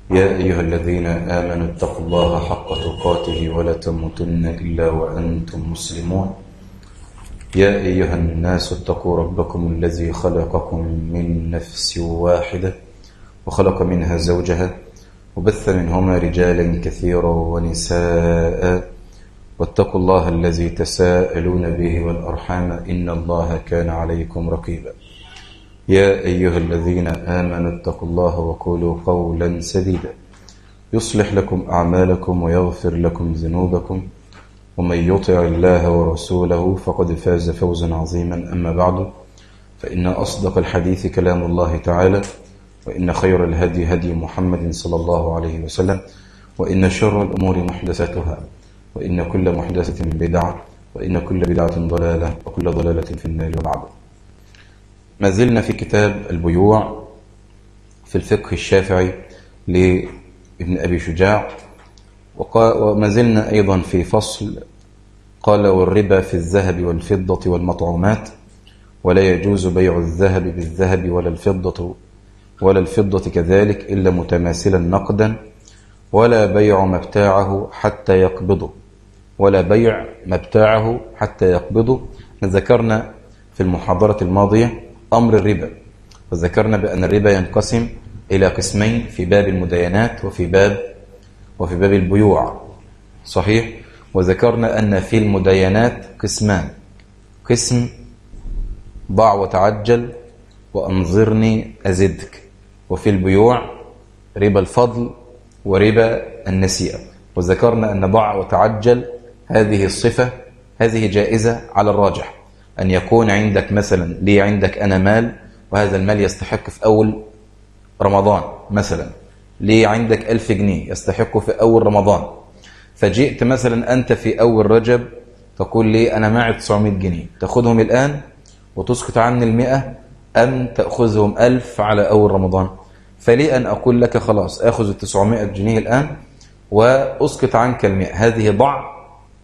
يا أيها الذين آمنوا اتقوا الله حق تقاته ولا تموتن إلا وأنتم مسلمون يا أيها الناس اتقوا ربكم الذي خلقكم من نفس واحدة وخلق منها زوجها وبث منهما رجالا كثيرا ونساء واتقوا الله الذي تساءلون به والأرحام إن الله كان عليكم رقيبا يا أيها الذين آمنوا اتقوا الله وقولوا قولا سديدا يصلح لكم أعمالكم ويغفر لكم ذنوبكم ومن يطع الله ورسوله فقد فاز فوزا عظيما أما بعد فإن أصدق الحديث كلام الله تعالى وإن خير الهدي هدي محمد صلى الله عليه وسلم وإن شر الأمور محدثاتها وإن كل محدثة بدعة وإن كل بدعة ضلالة وكل ضلالة في النار وبعد ما زلنا في كتاب البيوع في الفقه الشافعي لابن أبي شجاع وما زلنا أيضا في فصل قال والربا في الذهب والفضة والمطعومات ولا يجوز بيع الذهب بالذهب ولا الفضة ولا الفضة كذلك إلا متماثلا نقدا ولا بيع مبتاعه حتى يقبضه ولا بيع مبتاعه حتى يقبضه ذكرنا في المحاضرة الماضية أمر الربا وذكرنا بأن الربا ينقسم إلى قسمين في باب المدينات وفي باب وفي باب البيوع صحيح وذكرنا أن في المدينات قسمان قسم ضع وتعجل وأنظرني أزدك وفي البيوع ربا الفضل وربا النسيئة وذكرنا أن ضع وتعجل هذه الصفة هذه جائزة على الراجح أن يكون عندك مثلا لي عندك أنا مال وهذا المال يستحق في أول رمضان مثلا لي عندك ألف جنيه يستحق في أول رمضان فجئت مثلا أنت في أول رجب تقول لي أنا معي 900 جنيه تأخذهم الآن وتسقط عني المئة أم تأخذهم ألف على أول رمضان فلي أن أقول لك خلاص أخذ ال 900 جنيه الآن وأسقط عنك المئة هذه ضع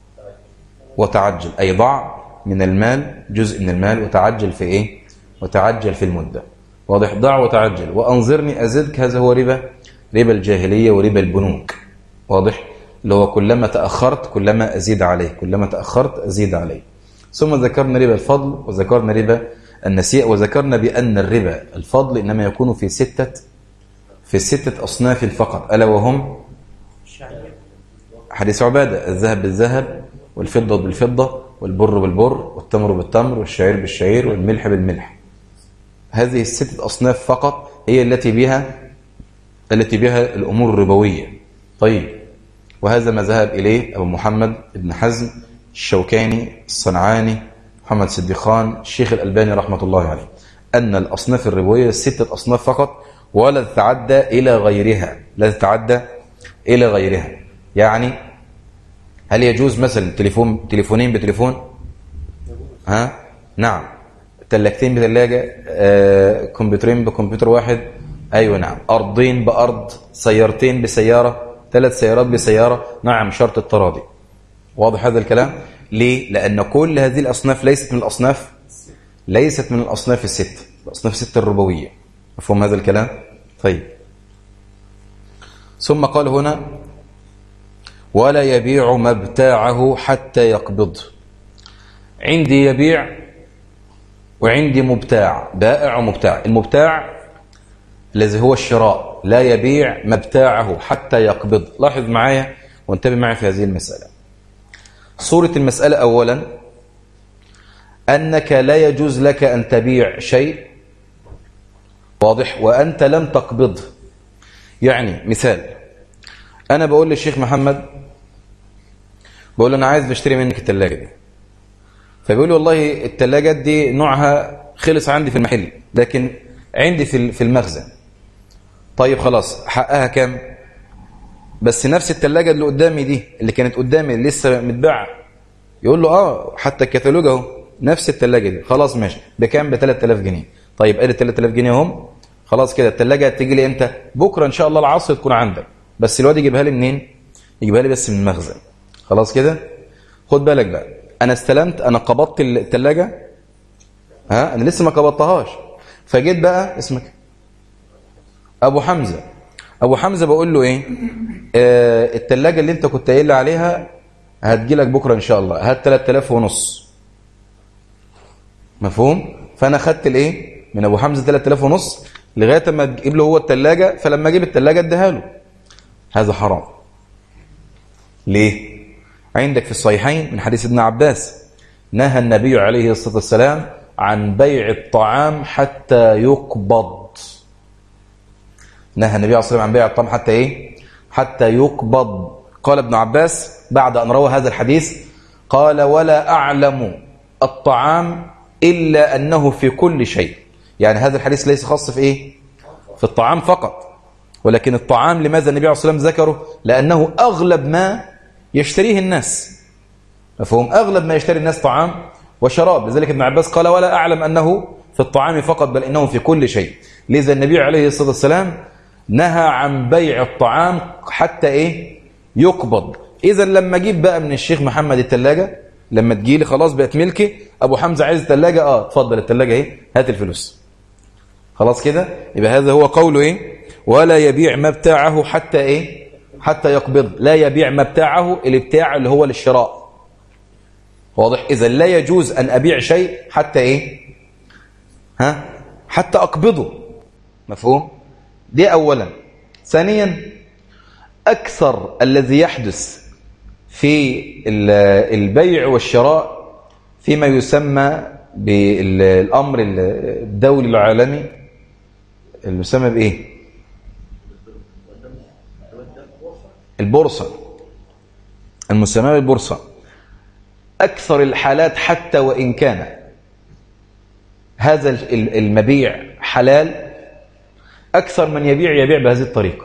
وتعجل أي ضع من المال جزء من المال وتعجل في إيه وتعجل في المدة واضح ضع وتعجل وأنظرني أزدك هذا هو ربا ربا الجاهلية وربا البنوك واضح اللي هو كلما تأخرت كلما أزيد عليه كلما تأخرت أزيد عليه ثم ذكرنا ربا الفضل وذكرنا ربا النسيء وذكرنا بأن الربا الفضل إنما يكون في ستة في ستة أصناف فقط ألا وهم حديث عبادة الذهب بالذهب والفضة بالفضة والبر بالبر والتمر بالتمر والشعير بالشعير والملح بالملح هذه الستة أصناف فقط هي التي بها التي بها الأمور الربوية طيب وهذا ما ذهب إليه أبو محمد بن حزم الشوكاني الصنعاني محمد صديقان الشيخ الألباني رحمة الله عليه أن الأصناف الربوية ستة أصناف فقط ولا تتعدى إلى غيرها لا تتعدى إلى غيرها يعني هل يجوز مثلا تليفون تليفونين بتليفون ها نعم تلاجتين بثلاجة آه، كمبيوترين بكمبيوتر واحد أيوة نعم أرضين بأرض سيارتين بسيارة ثلاث سيارات بسيارة نعم شرط التراضي واضح هذا الكلام ليه لأن كل هذه الأصناف ليست من الأصناف ليست من الأصناف الست الأصناف الست الربوية مفهوم هذا الكلام طيب ثم قال هنا ولا يبيع مبتاعه حتى يقبض عندي يبيع وعندي مبتاع بائع ومبتاع المبتاع الذي هو الشراء لا يبيع مبتاعه حتى يقبض لاحظ معايا وانتبه معي في هذه المسألة صورة المسألة أولا أنك لا يجوز لك أن تبيع شيء واضح وأنت لم تقبضه يعني مثال أنا بقول للشيخ محمد بقول له أنا عايز بشتري منك التلاجة دي فبيقول لي والله التلاجات دي نوعها خلص عندي في المحل لكن عندي في في المخزن طيب خلاص حقها كام بس نفس التلاجة اللي قدامي دي اللي كانت قدامي لسه متباعة يقول له اه حتى الكتالوج اهو نفس التلاجة دي خلاص ماشي بكام ب 3000 جنيه طيب ادي 3000 جنيه اهم خلاص كده التلاجة هتيجي لي امتى بكره ان شاء الله العصر تكون عندك بس الواد يجيبها لي منين يجيبها لي بس من المخزن خلاص كده خد بالك بقى انا استلمت انا قبضت التلاجة ها انا لسه ما قبضتهاش فجيت بقى اسمك ابو حمزة ابو حمزه بقول له ايه آه التلاجة اللي انت كنت قايل لي عليها هتجيلك بكره ان شاء الله هات 3000 ونص مفهوم فانا خدت الايه من ابو حمزه 3000 ونص لغايه ما تجيب له هو التلاجة فلما اجيب التلاجة اديها له هذا حرام ليه عندك في الصحيحين من حديث ابن عباس نهى النبي عليه الصلاه والسلام عن بيع الطعام حتى يقبض نهى النبي عليه الصلاه والسلام عن بيع الطعام حتى ايه حتى يقبض قال ابن عباس بعد ان روى هذا الحديث قال ولا اعلم الطعام الا انه في كل شيء يعني هذا الحديث ليس خاص في ايه في الطعام فقط ولكن الطعام لماذا النبي عليه الصلاه والسلام ذكره لانه اغلب ما يشتريه الناس مفهوم اغلب ما يشتري الناس طعام وشراب لذلك ابن عباس قال ولا اعلم انه في الطعام فقط بل انه في كل شيء لذا النبي عليه الصلاه والسلام نهى عن بيع الطعام حتى ايه يقبض اذا لما اجيب بقى من الشيخ محمد الثلاجه لما تجيلي خلاص بقت ملكي ابو حمزه عايز الثلاجه اه اتفضل الثلاجه اهي هات الفلوس خلاص كده يبقى هذا هو قوله ايه ولا يبيع ما بتاعه حتى ايه حتى يقبض لا يبيع ما بتاعه الابتاع اللي هو للشراء واضح اذا لا يجوز ان ابيع شيء حتى ايه ها حتى اقبضه مفهوم دي اولا ثانيا اكثر الذي يحدث في البيع والشراء فيما يسمى بالامر الدولي العالمي المسمى بايه البورصه المسمى بالبورصه اكثر الحالات حتى وان كان هذا المبيع حلال أكثر من يبيع يبيع بهذه الطريقة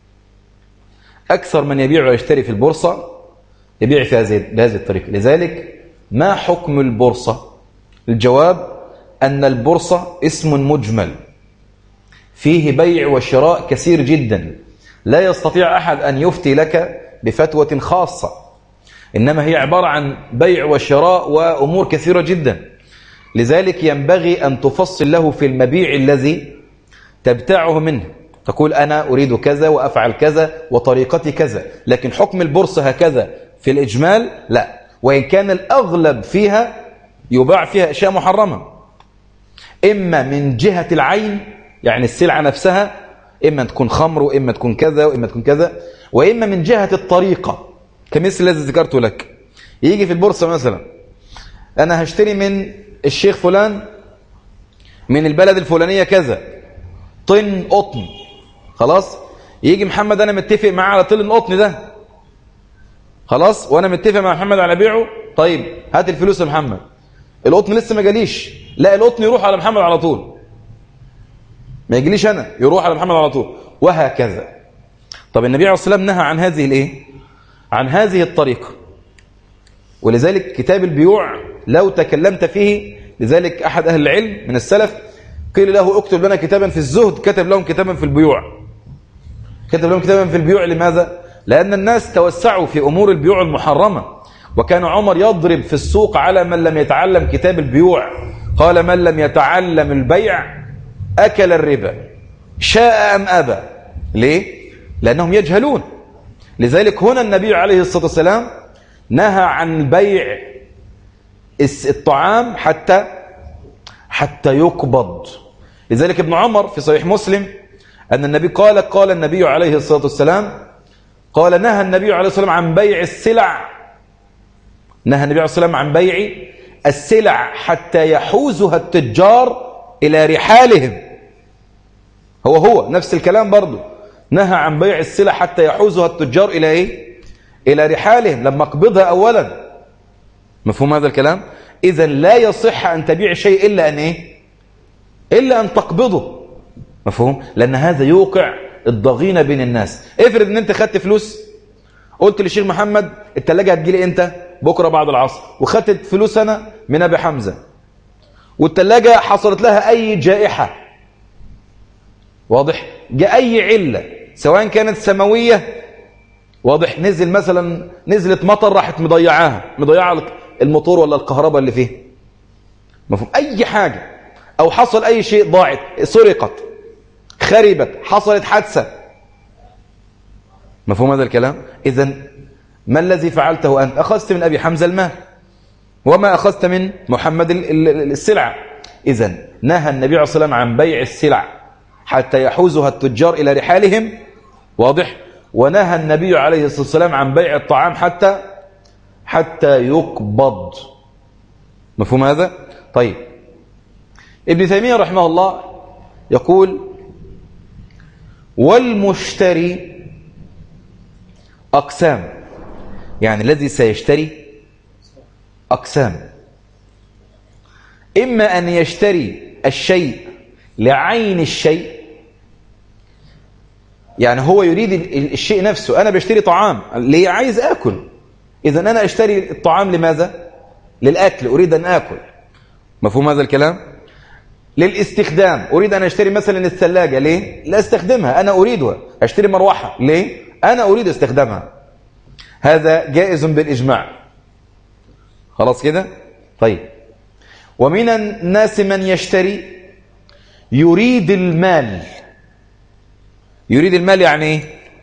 أكثر من يبيع ويشتري في البورصة يبيع في هذه بهذه الطريقة لذلك ما حكم البورصة الجواب أن البورصة اسم مجمل فيه بيع وشراء كثير جدا لا يستطيع أحد أن يفتي لك بفتوة خاصة إنما هي عبارة عن بيع وشراء وأمور كثيرة جدا لذلك ينبغي أن تفصل له في المبيع الذي تبتاعه منه تقول أنا أريد كذا وأفعل كذا وطريقتي كذا لكن حكم البورصة هكذا في الإجمال لا وإن كان الأغلب فيها يباع فيها أشياء محرمة إما من جهة العين يعني السلعة نفسها إما تكون خمر وإما تكون كذا وإما تكون كذا وإما من جهة الطريقة كمثل الذي ذكرته لك يجي في البورصة مثلا أنا هشتري من الشيخ فلان من البلد الفلانية كذا طن قطن خلاص يجي محمد انا متفق معاه على طن القطن ده خلاص وانا متفق مع محمد على بيعه طيب هات الفلوس يا محمد القطن لسه ما جاليش لا القطن يروح على محمد على طول ما يجيليش انا يروح على محمد على طول وهكذا طب النبي عليه الصلاه والسلام نهى عن هذه الايه عن هذه الطريقه ولذلك كتاب البيوع لو تكلمت فيه لذلك احد اهل العلم من السلف قيل له اكتب لنا كتابا في الزهد كتب لهم كتابا في البيوع كتب لهم كتابا في البيوع لماذا؟ لأن الناس توسعوا في أمور البيوع المحرمة وكان عمر يضرب في السوق على من لم يتعلم كتاب البيوع قال من لم يتعلم البيع أكل الربا شاء أم أبى ليه؟ لأنهم يجهلون لذلك هنا النبي عليه الصلاة والسلام نهى عن بيع الطعام حتى حتى يقبض لذلك ابن عمر في صحيح مسلم أن النبي قال قال النبي عليه الصلاة والسلام قال نهى النبي عليه الصلاة والسلام عن بيع السلع نهى النبي عليه الصلاة والسلام عن بيع السلع حتى يحوزها التجار إلى رحالهم هو هو نفس الكلام برضه نهى عن بيع السلع حتى يحوزها التجار إلى إيه؟ إلى رحالهم لما قبضها أولا مفهوم هذا الكلام إذا لا يصح أن تبيع شيء إلا أن إيه؟ إلا أن تقبضه مفهوم لأن هذا يوقع الضغينة بين الناس افرض ان انت خدت فلوس قلت للشيخ محمد التلاجة هتجيلي امتى بكرة بعد العصر وخدت فلوس انا من ابي حمزة والتلاجة حصلت لها اي جائحة واضح جاء اي علة سواء كانت سماوية واضح نزل مثلا نزلت مطر راحت مضيعاها مضيعة الموتور ولا الكهرباء اللي فيه مفهوم اي حاجة او حصل اي شيء ضاعت سرقت خربت حصلت حادثة مفهوم هذا الكلام إذا ما الذي فعلته أنت أخذت من أبي حمزة المال وما أخذت من محمد السلعة إذا نهى النبي عليه الصلاة والسلام عن بيع السلع حتى يحوزها التجار إلى رحالهم واضح ونهى النبي عليه الصلاة والسلام عن بيع الطعام حتى حتى يقبض مفهوم هذا طيب ابن تيمية رحمه الله يقول والمشتري أقسام يعني الذي سيشتري أقسام إما أن يشتري الشيء لعين الشيء يعني هو يريد الشيء نفسه أنا بشتري طعام ليه عايز أكل إذا أنا أشتري الطعام لماذا للأكل أريد أن أكل مفهوم هذا الكلام للاستخدام أريد أن أشتري مثلا الثلاجة ليه لا أستخدمها أنا أريدها أشتري مروحة ليه أنا أريد استخدامها هذا جائز بالإجماع خلاص كده طيب ومن الناس من يشتري يريد المال يريد المال يعني ايه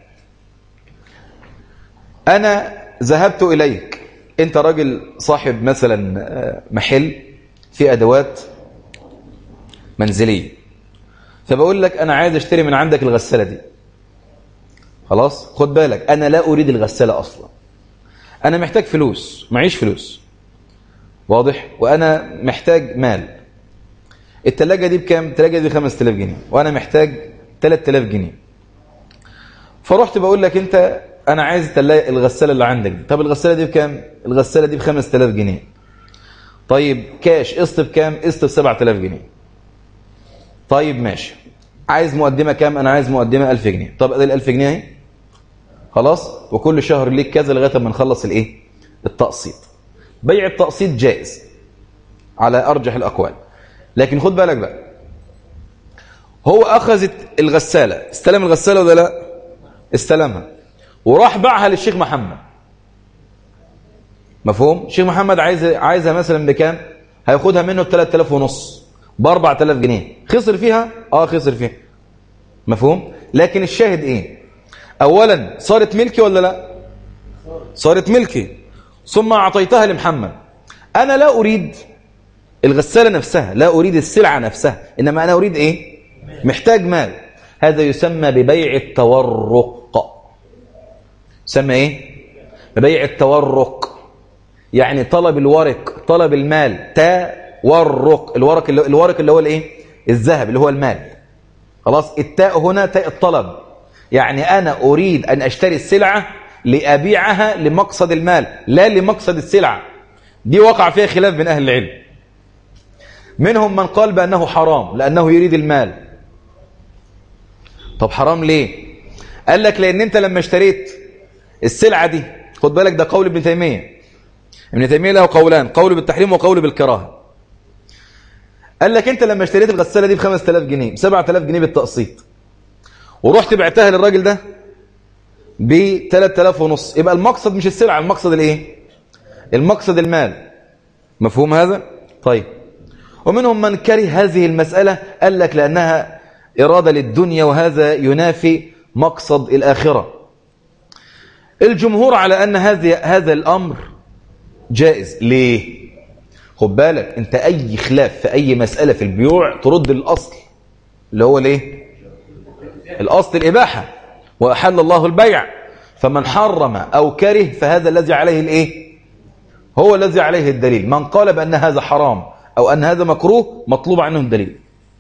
انا ذهبت اليك انت راجل صاحب مثلا آه، محل في ادوات منزليه فبقول لك انا عايز اشتري من عندك الغساله دي خلاص خد بالك انا لا اريد الغساله اصلا انا محتاج فلوس معيش فلوس واضح وانا محتاج مال التلاجة دي بكام التلاجة دي 5000 جنيه وانا محتاج 3000 جنيه فرحت بقول لك انت انا عايز الغسالة اللي عندك دي طب الغسالة دي بكام الغسالة دي ب 5000 جنيه طيب كاش قسط بكام قسط ب 7000 جنيه طيب ماشي عايز مقدمة كام انا عايز مقدمة 1000 جنيه طب ادي ال 1000 جنيه اهي خلاص وكل شهر ليك كذا لغايه ما نخلص الايه التقسيط بيع التقسيط جائز على ارجح الاقوال لكن خد بالك بقى هو اخذت الغساله استلم الغساله ولا لا استلمها وراح باعها للشيخ محمد مفهوم الشيخ محمد عايز عايزها مثلا بكام هياخدها منه ب 3000 ونص ب 4000 جنيه خسر فيها اه خسر فيها مفهوم لكن الشاهد ايه اولا صارت ملكي ولا لا صارت ملكي ثم اعطيتها لمحمد انا لا اريد الغساله نفسها لا اريد السلعه نفسها انما انا اريد ايه محتاج مال هذا يسمى ببيع التورق يسمى ايه ببيع التورق يعني طلب الورق طلب المال تورق الورق اللي الورق اللي هو الايه الذهب اللي هو المال خلاص التاء هنا تاء الطلب يعني انا اريد ان اشتري السلعه لابيعها لمقصد المال لا لمقصد السلعه دي وقع فيها خلاف بين اهل العلم منهم من قال بانه حرام لانه يريد المال طب حرام ليه قال لك لان انت لما اشتريت السلعة دي خد بالك ده قول ابن تيمية ابن تيمية له قولان قول بالتحريم وقول بالكراهة قال لك انت لما اشتريت الغسالة دي ب 5000 جنيه ب 7000 جنيه بالتقسيط ورحت بعتها للراجل ده ب 3000 ونص يبقى المقصد مش السلعة المقصد الايه المقصد المال مفهوم هذا طيب ومنهم من كره هذه المسألة قال لك لأنها إرادة للدنيا وهذا ينافي مقصد الآخرة الجمهور على أن هذا هذا الأمر جائز ليه خد بالك انت أي خلاف في أي مسألة في البيوع ترد الأصل اللي هو ليه الأصل الإباحة وأحل الله البيع فمن حرم أو كره فهذا الذي عليه الإيه هو الذي عليه الدليل من قال بأن هذا حرام أو أن هذا مكروه مطلوب عنه الدليل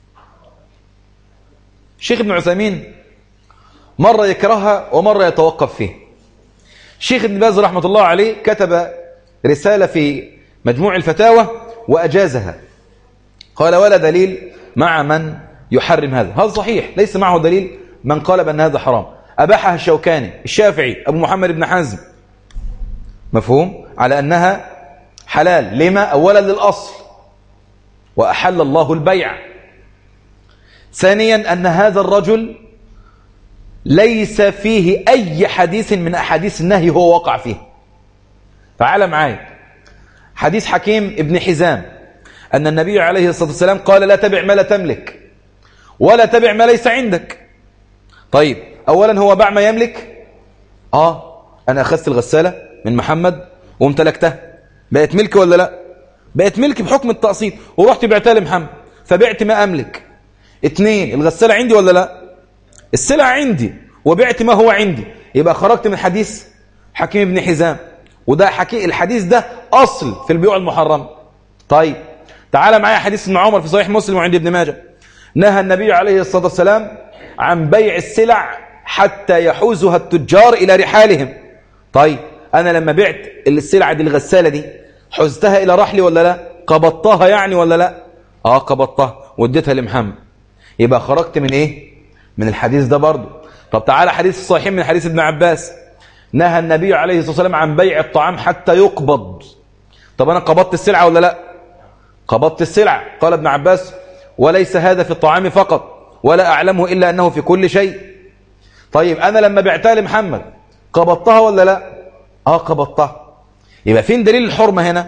الشيخ ابن عثيمين مرة يكرهها ومرة يتوقف فيه شيخ ابن باز رحمة الله عليه كتب رسالة في مجموع الفتاوى وأجازها قال ولا دليل مع من يحرم هذا هذا صحيح ليس معه دليل من قال بأن هذا حرام أباحها الشوكاني الشافعي أبو محمد بن حزم مفهوم على أنها حلال لما أولا للأصل وأحل الله البيع ثانيا أن هذا الرجل ليس فيه أي حديث من أحاديث النهي هو وقع فيه تعال معايا حديث حكيم ابن حزام أن النبي عليه الصلاة والسلام قال لا تبع ما لا تملك ولا تبع ما ليس عندك طيب أولا هو باع ما يملك اه انا اخذت الغسالة من محمد وامتلكتها بقت ملك ولا لا بقت ملك بحكم التقسيط ورحت بعتها لمحمد فبعت ما املك اتنين الغسالة عندي ولا لا السلع عندي وبعت ما هو عندي يبقى خرجت من حديث حكيم بن حزام وده حكي الحديث ده اصل في البيوع المحرمه طيب تعال معايا حديث ابن عمر في صحيح مسلم وعند ابن ماجه نهى النبي عليه الصلاه والسلام عن بيع السلع حتى يحوزها التجار الى رحالهم طيب انا لما بعت السلعه دي الغساله دي حزتها الى رحلي ولا لا قبضتها يعني ولا لا اه قبضتها واديتها لمحمد يبقى خرجت من ايه من الحديث ده برضه طب تعالى حديث الصحيح من حديث ابن عباس نهى النبي عليه الصلاة والسلام عن بيع الطعام حتى يقبض طب أنا قبضت السلعة ولا لا قبضت السلعة قال ابن عباس وليس هذا في الطعام فقط ولا أعلمه إلا أنه في كل شيء طيب أنا لما بعتها لمحمد قبضتها ولا لا آه قبضتها يبقى فين دليل الحرمة هنا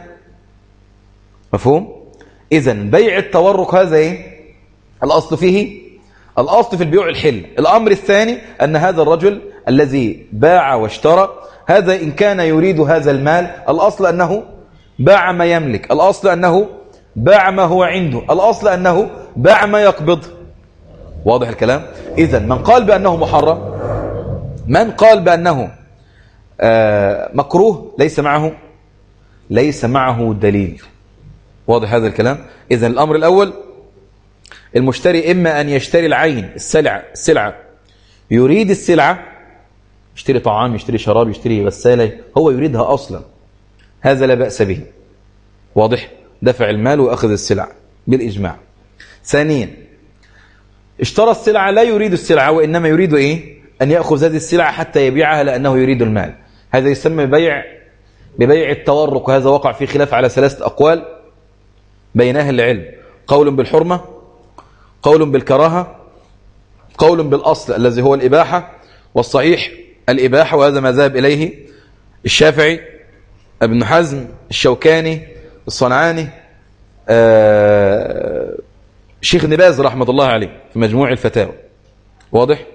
مفهوم إذا بيع التورق هذا إيه الأصل فيه الأصل في البيوع الحل الأمر الثاني أن هذا الرجل الذي باع واشترى هذا إن كان يريد هذا المال الأصل أنه باع ما يملك الأصل أنه باع ما هو عنده الأصل أنه باع ما يقبض واضح الكلام إذا من قال بأنه محرم من قال بأنه آه مكروه ليس معه ليس معه دليل واضح هذا الكلام إذا الأمر الأول المشتري إما أن يشتري العين السلعة السلعة يريد السلعة يشتري طعام يشتري شراب يشتري غسالة هو يريدها أصلا هذا لا بأس به واضح دفع المال وأخذ السلعة بالإجماع ثانيا اشترى السلعة لا يريد السلعة وإنما يريد إيه أن يأخذ هذه السلعة حتى يبيعها لأنه يريد المال هذا يسمى بيع ببيع التورق وهذا وقع في خلاف على ثلاثة أقوال بين أهل العلم قول بالحرمة قول بالكراهة قول بالأصل الذي هو الإباحة والصحيح الإباحة وهذا ما ذهب إليه الشافعي ابن حزم الشوكاني الصنعاني آه شيخ نباز رحمة الله عليه في مجموع الفتاوى واضح؟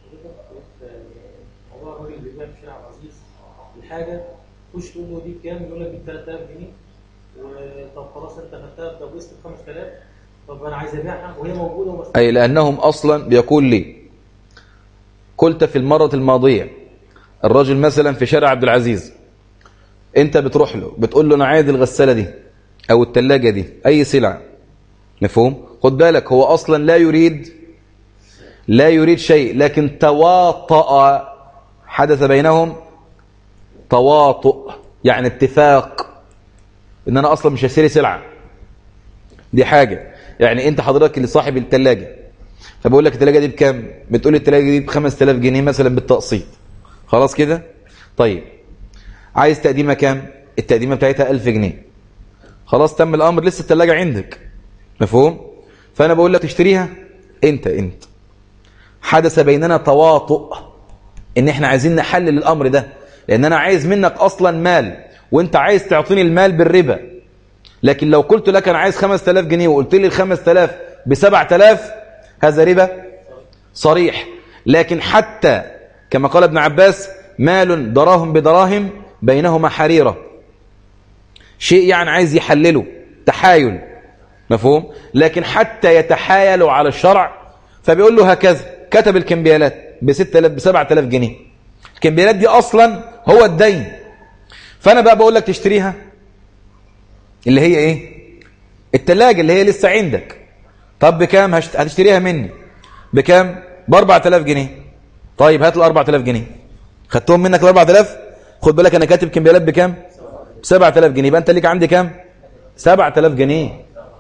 والله الراجل اللي بيبيع في شارع عزيز الحاجه تخش تقول له دي بكام يقول لك دي ب 3000 جنيه وطب خلاص انت خدتها بتبويست ب 5000 طب انا عايز ابيعها وهي موجوده ومش أي لأنهم أصلا بيقول لي قلت في المرة الماضية الرجل مثلا في شارع عبد العزيز انت بتروح له بتقول له انا عايز الغسالة دي او التلاجة دي اي سلعة مفهوم خد بالك هو اصلا لا يريد لا يريد شيء لكن تواطأ حدث بينهم تواطؤ يعني اتفاق ان انا اصلا مش هشتري سلعة دي حاجة يعني انت حضرتك اللي صاحب التلاجة فبقول لك التلاجة دي بكام بتقول لي التلاجة دي ب 5000 جنيه مثلا بالتقسيط خلاص كده طيب عايز تقديمها كام التقديمه بتاعتها 1000 جنيه خلاص تم الامر لسه التلاجة عندك مفهوم فانا بقول لك تشتريها انت انت حدث بيننا تواطؤ ان احنا عايزين نحلل الامر ده لان انا عايز منك اصلا مال وانت عايز تعطيني المال بالربا لكن لو قلت لك انا عايز 5000 جنيه وقلت لي ال 5000 ب 7000 هذا ربا صريح لكن حتى كما قال ابن عباس مال دراهم بدراهم بينهما حريرة شيء يعني عايز يحلله تحايل مفهوم لكن حتى يتحايلوا على الشرع فبيقول له هكذا كتب الكمبيالات ب 6000 ب 7000 جنيه الكمبيالات دي اصلا هو الدين فانا بقى بقول لك تشتريها اللي هي ايه التلاجة اللي هي لسه عندك طب بكام هشت... هتشتريها مني بكام ب 4000 جنيه طيب هات ال 4000 جنيه خدتهم منك ال 4000 خد بالك انا كاتب كمبيالات بكام ب 7000 جنيه يبقى انت ليك عندي كام 7000 جنيه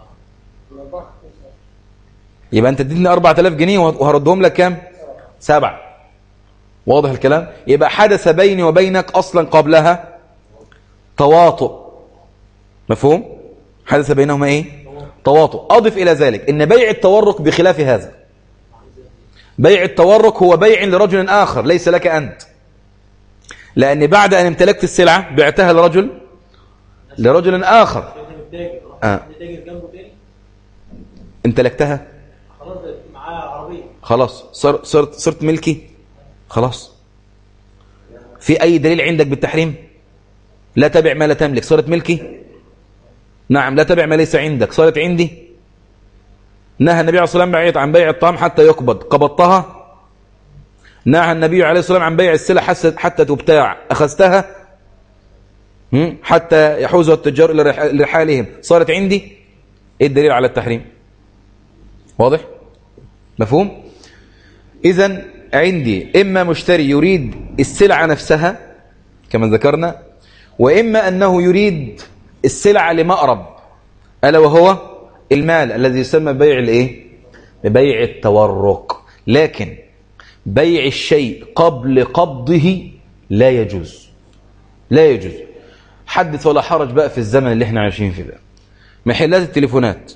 يبقى انت اديتني 4000 جنيه وهردهم لك كام سبعة واضح الكلام يبقى حدث بيني وبينك اصلا قبلها تواطؤ مفهوم حدث بينهما ايه تواطؤ اضف الى ذلك ان بيع التورق بخلاف هذا بيع التورق هو بيع لرجل اخر ليس لك انت لان بعد ان امتلكت السلعه بعتها لرجل لرجل اخر التاجر آه. التاجر جنبه تاني امتلكتها خلاص ده معاه عربيه خلاص صر صرت صرت ملكي خلاص في أي دليل عندك بالتحريم لا تبع ما لا تملك صارت ملكي نعم لا تبع ما ليس عندك صارت عندي نهى النبي عليه الصلاة والسلام عن بيع الطعام حتى يقبض قبضتها نهى النبي عليه الصلاة والسلام عن بيع السلع حتى تبتاع أخذتها هم؟ حتى يحوزها التجار إلى رح- لرحالهم صارت عندي إيه الدليل على التحريم واضح مفهوم إذا عندي إما مشتري يريد السلعة نفسها كما ذكرنا وإما أنه يريد السلعة لمأرب ألا وهو المال الذي يسمى بيع الإيه ببيع التورق لكن بيع الشيء قبل قبضه لا يجوز لا يجوز حدث ولا حرج بقى في الزمن اللي احنا عايشين فيه ده محلات التليفونات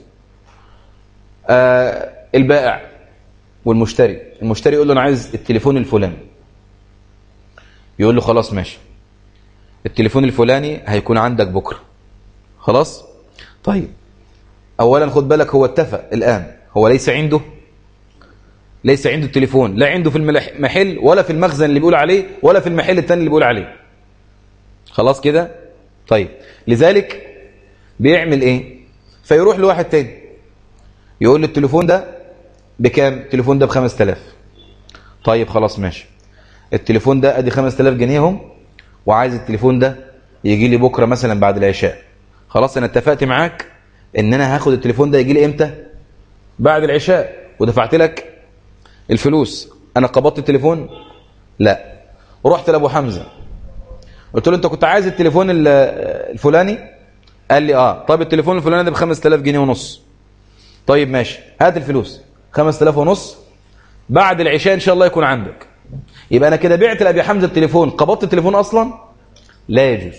آه البائع والمشتري المشتري يقول له انا عايز التليفون الفلاني يقول له خلاص ماشي التليفون الفلاني هيكون عندك بكره خلاص طيب اولا خد بالك هو اتفق الان هو ليس عنده ليس عنده التليفون لا عنده في المحل ولا في المخزن اللي بيقول عليه ولا في المحل التاني اللي بيقول عليه خلاص كده طيب لذلك بيعمل ايه فيروح لواحد تاني يقول له التليفون ده بكام التليفون ده ب 5000 طيب خلاص ماشي التليفون ده ادي 5000 جنيه اهم وعايز التليفون ده يجي لي بكره مثلا بعد العشاء خلاص انا اتفقت معاك ان انا هاخد التليفون ده يجي لي امتى بعد العشاء ودفعت لك الفلوس انا قبضت التليفون لا رحت لابو حمزه قلت له انت كنت عايز التليفون ال- الفلاني قال لي اه طيب التليفون الفلاني ده ب 5000 جنيه ونص طيب ماشي هات الفلوس 5000 ونص بعد العشاء ان شاء الله يكون عندك يبقى انا كده بعت لابي حمزه التليفون قبضت التليفون اصلا لا يجوز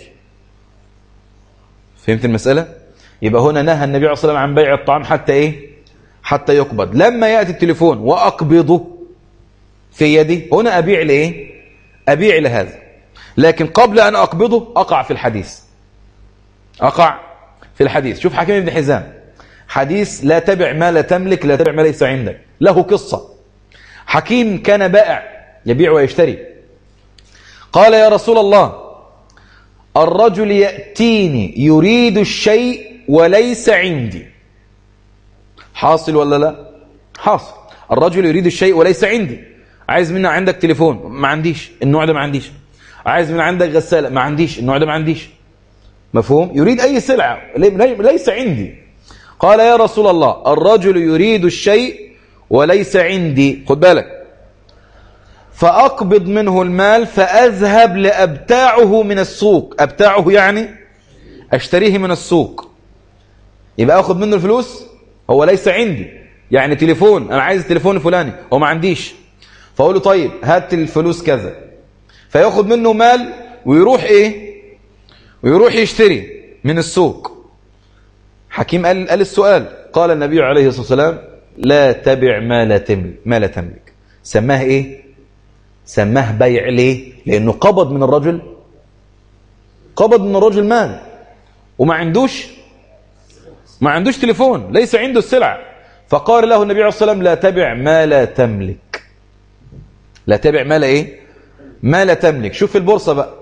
فهمت المساله يبقى هنا نهى النبي عليه الصلاه والسلام عن بيع الطعام حتى ايه حتى يقبض لما ياتي التليفون واقبضه في يدي هنا ابيع لايه ابيع لهذا لكن قبل ان اقبضه اقع في الحديث اقع في الحديث شوف حكيم بن حزام حديث لا تبع ما لا تملك لا تبع ما ليس عندك له قصة حكيم كان بائع يبيع ويشتري قال يا رسول الله الرجل يأتيني يريد الشيء وليس عندي حاصل ولا لا حاصل الرجل يريد الشيء وليس عندي عايز منه عندك تليفون ما عنديش النوع ده ما عنديش عايز من عندك غسالة ما عنديش النوع ده ما عنديش مفهوم يريد أي سلعة لي- ليس عندي قال يا رسول الله الرجل يريد الشيء وليس عندي خد بالك فأقبض منه المال فأذهب لأبتاعه من السوق أبتاعه يعني أشتريه من السوق يبقى أخذ منه الفلوس هو ليس عندي يعني تليفون أنا عايز التليفون الفلاني هو ما عنديش فأقول له طيب هات الفلوس كذا فياخد منه مال ويروح إيه ويروح يشتري من السوق حكيم قال قال السؤال قال النبي عليه الصلاة والسلام لا تبع ما لا تملك ما لا تملك سماه ايه سماه بيع ليه لانه قبض من الرجل قبض من الرجل مال وما عندوش ما عندوش تليفون ليس عنده السلع فقال له النبي عليه الصلاة والسلام لا تبع ما لا تملك لا تبع ما لا ايه ما لا تملك شوف البورصة بقى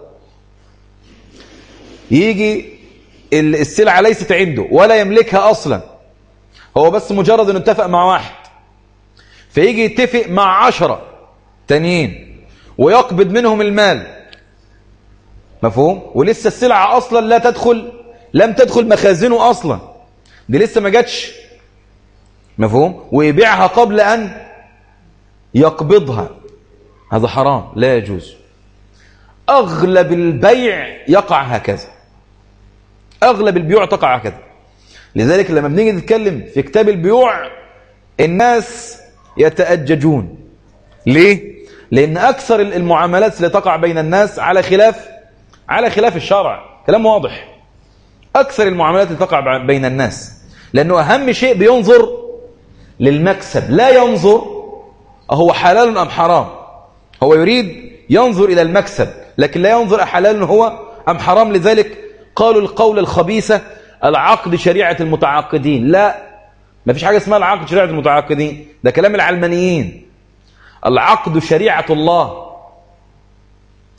يجي ال- السلعة ليست عنده ولا يملكها أصلا هو بس مجرد أنه اتفق مع واحد فيجي يتفق مع عشرة تانيين ويقبض منهم المال مفهوم ولسه السلعة أصلا لا تدخل لم تدخل مخازنه أصلا دي لسه ما جاتش مفهوم ويبيعها قبل أن يقبضها هذا حرام لا يجوز أغلب البيع يقع هكذا أغلب البيوع تقع هكذا لذلك لما بنيجي نتكلم في كتاب البيوع الناس يتأججون ليه؟ لأن أكثر المعاملات اللي تقع بين الناس على خلاف على خلاف الشرع كلام واضح أكثر المعاملات اللي تقع بين الناس لأنه أهم شيء بينظر للمكسب لا ينظر هو حلال أم حرام هو يريد ينظر إلى المكسب لكن لا ينظر أحلال هو أم حرام لذلك قالوا القول الخبيثة العقد شريعة المتعاقدين لا ما فيش حاجة اسمها العقد شريعة المتعاقدين ده كلام العلمانيين العقد شريعة الله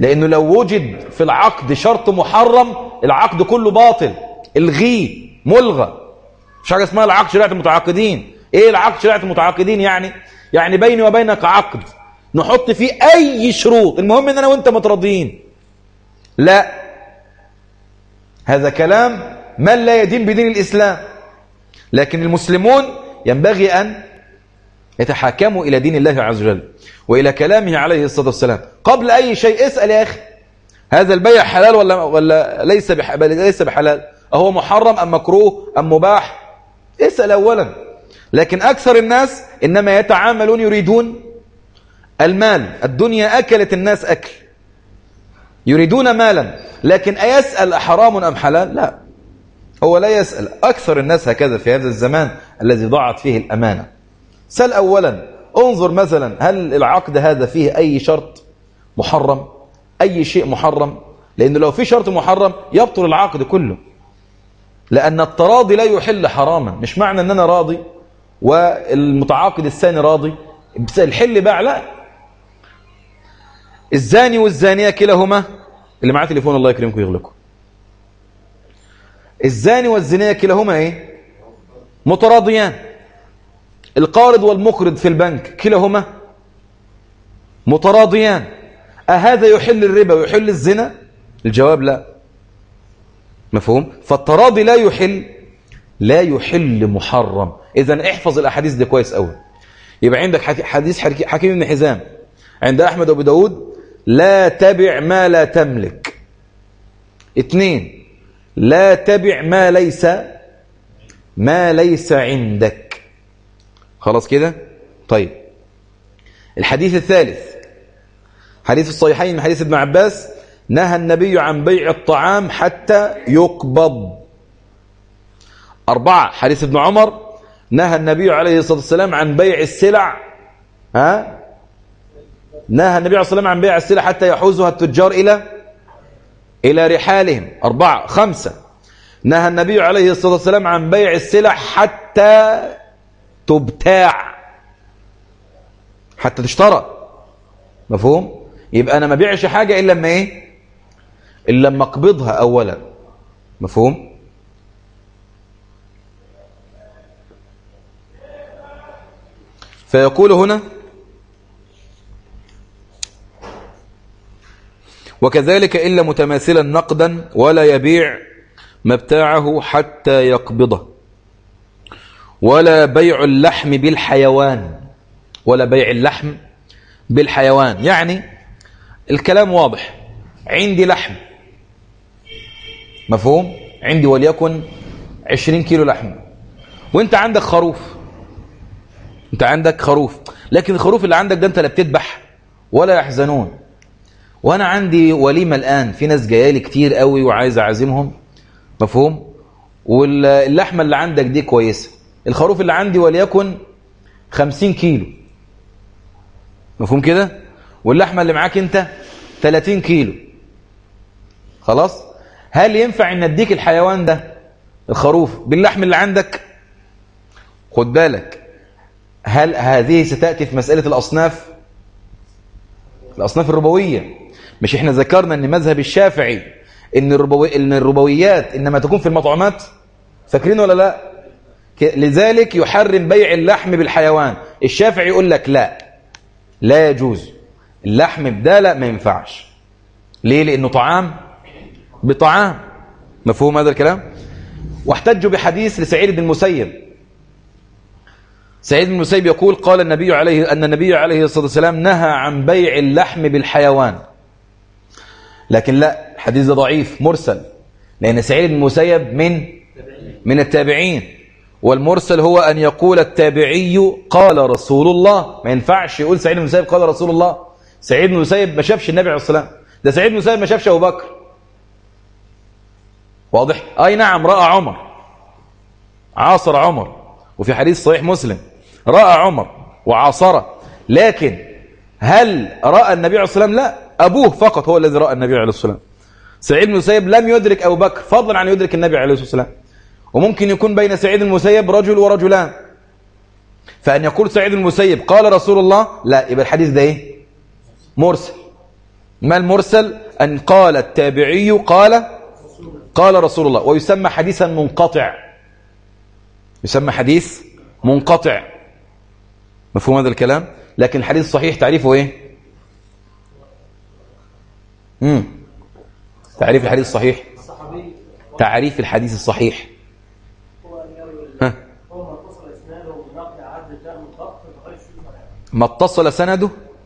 لأنه لو وجد في العقد شرط محرم العقد كله باطل الغيه ملغى مش حاجة اسمها العقد شريعة المتعاقدين ايه العقد شريعة المتعاقدين يعني يعني بيني وبينك عقد نحط فيه اي شروط المهم ان انا وانت متراضيين لا هذا كلام من لا يدين بدين الاسلام لكن المسلمون ينبغي ان يتحاكموا الى دين الله عز وجل والى كلامه عليه الصلاه والسلام قبل اي شيء اسال يا اخي هذا البيع حلال ولا ولا ليس بح... ليس بحلال اهو محرم ام مكروه ام مباح اسال اولا لكن اكثر الناس انما يتعاملون يريدون المال الدنيا اكلت الناس اكل يريدون مالا لكن ايسال حرام ام حلال لا هو لا يسال اكثر الناس هكذا في هذا الزمان الذي ضاعت فيه الامانه سل اولا انظر مثلا هل العقد هذا فيه اي شرط محرم اي شيء محرم لانه لو في شرط محرم يبطل العقد كله لان التراضي لا يحل حراما مش معنى ان انا راضي والمتعاقد الثاني راضي بس الحل باع لا الزاني والزانيه كلاهما اللي معاه تليفون الله يكرمكم ويغلقه الزاني والزانيه كلاهما ايه متراضيان القارض والمقرض في البنك كلاهما متراضيان أهذا يحل الربا ويحل الزنا الجواب لا مفهوم فالتراضي لا يحل لا يحل محرم إذا احفظ الأحاديث دي كويس قوي يبقى عندك حديث حكيم بن حزام عند أحمد وابو داود لا تبع ما لا تملك اثنين لا تبع ما ليس ما ليس عندك خلاص كده طيب الحديث الثالث حديث الصحيحين من حديث ابن عباس نهى النبي عن بيع الطعام حتى يقبض أربعة حديث ابن عمر نهى النبي عليه الصلاة والسلام عن بيع السلع ها نهى النبي عليه الصلاة والسلام عن بيع السلع حتى يحوزها التجار إلى إلى رحالهم أربعة خمسة نهى النبي عليه الصلاة والسلام عن بيع السلع حتى تبتاع حتى تشترى مفهوم يبقى انا ما بيعش حاجه الا لما ايه الا لما اقبضها اولا مفهوم فيقول هنا وكذلك إلا متماثلا نقدا ولا يبيع مبتاعه حتى يقبضه ولا بيع اللحم بالحيوان ولا بيع اللحم بالحيوان يعني الكلام واضح عندي لحم مفهوم عندي وليكن 20 كيلو لحم وانت عندك خروف انت عندك خروف لكن الخروف اللي عندك ده انت لا بتذبح ولا يحزنون وانا عندي وليمه الان في ناس جايه لي كتير قوي وعايز اعزمهم مفهوم واللحمه اللي عندك دي كويسه الخروف اللي عندي وليكن 50 كيلو مفهوم كده واللحمه اللي معاك انت 30 كيلو خلاص هل ينفع ان اديك الحيوان ده الخروف باللحم اللي عندك خد بالك هل هذه ستاتي في مساله الاصناف الاصناف الربويه مش احنا ذكرنا ان مذهب الشافعي ان الربوي ان الربويات انما تكون في المطعومات فاكرين ولا لا لذلك يحرم بيع اللحم بالحيوان الشافعي يقول لك لا لا يجوز اللحم بده لا ما ينفعش ليه لانه طعام بطعام مفهوم هذا الكلام واحتجوا بحديث لسعيد بن المسيب سعيد بن المسيب يقول قال النبي عليه أن النبي عليه الصلاة والسلام نهى عن بيع اللحم بالحيوان لكن لا الحديث ده ضعيف مرسل لأن سعيد بن المسيب من من التابعين والمرسل هو أن يقول التابعي قال رسول الله ما ينفعش يقول سعيد بن المسيب قال رسول الله سعيد بن المسيب ما شافش النبي عليه الصلاة والسلام ده سعيد بن المسيب ما شافش أبو بكر واضح أي نعم رأى عمر عاصر عمر وفي حديث صحيح مسلم رأى عمر وعاصره لكن هل رأى النبي عليه الصلاة والسلام لا أبوه فقط هو الذي رأى النبي عليه الصلاة والسلام سعيد بن المسيب لم يدرك أبو بكر فضلا عن يدرك النبي عليه الصلاة والسلام وممكن يكون بين سعيد المسيب رجل ورجلان فأن يقول سعيد المسيب قال رسول الله لا يبقى الحديث ده ايه مرسل ما المرسل أن قال التابعي قال قال رسول الله ويسمى حديثا منقطع يسمى حديث منقطع مفهوم هذا الكلام لكن الحديث الصحيح تعريفه ايه امم تعريف الحديث الصحيح الصحابي تعريف الحديث الصحيح هو ان يروي ها هو ما اتصل اسناده بنقل عدل جاء من ضبط غير شذوذ ولا عيب. ما اتصل سنده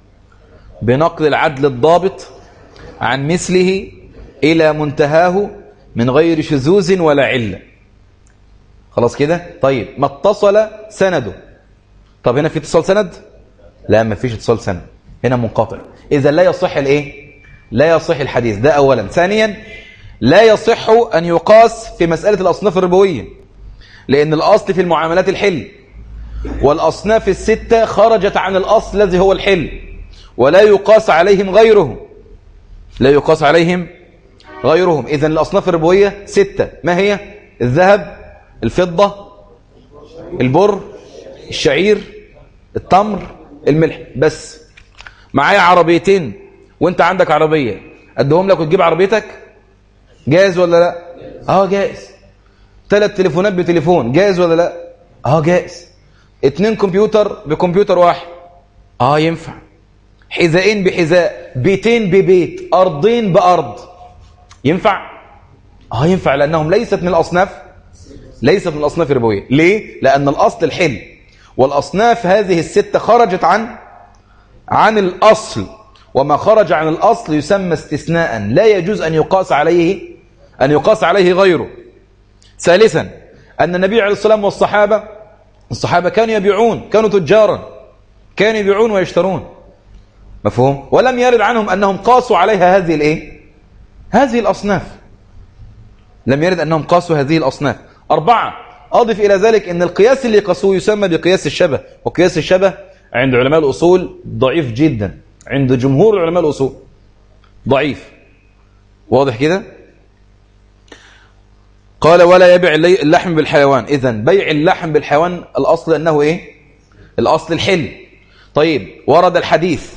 بنقل العدل الضابط عن مثله إلى منتهاه من غير شذوذ ولا علة خلاص كده طيب ما اتصل سنده طب هنا في اتصال سند لا ما فيش اتصال سند هنا منقطع إذا لا يصح الايه لا يصح الحديث ده أولا ثانيا لا يصح أن يقاس في مسألة الأصناف الربوية لأن الأصل في المعاملات الحل والأصناف الستة خرجت عن الأصل الذي هو الحل ولا يقاس عليهم غيرهم لا يقاس عليهم غيرهم إذن الأصناف الربوية ستة ما هي الذهب الفضة البر الشعير التمر الملح بس معايا عربيتين وانت عندك عربية ادهم لك وتجيب عربيتك جاهز ولا لا اه جاهز ثلاث تليفونات بتليفون جاهز ولا لا اه جاهز اتنين كمبيوتر بكمبيوتر واحد اه ينفع حذاءين بحذاء بيتين ببيت ارضين بارض ينفع اه ينفع لانهم ليست من الاصناف ليست من الاصناف الربويه ليه لان الاصل الحل والاصناف هذه السته خرجت عن عن الاصل وما خرج عن الاصل يسمى استثناء لا يجوز ان يقاس عليه ان يقاس عليه غيره ثالثا ان النبي عليه الصلاه والسلام والصحابه الصحابه كانوا يبيعون كانوا تجارا كانوا يبيعون ويشترون مفهوم ولم يرد عنهم انهم قاسوا عليها هذه الايه هذه الاصناف لم يرد انهم قاسوا هذه الاصناف اربعه اضف الى ذلك ان القياس اللي قاسوه يسمى بقياس الشبه وقياس الشبه عند علماء الاصول ضعيف جدا عند جمهور علماء الاصول ضعيف واضح كده قال ولا يبيع اللي- اللحم بالحيوان اذا بيع اللحم بالحيوان الاصل انه ايه الاصل الحل طيب ورد الحديث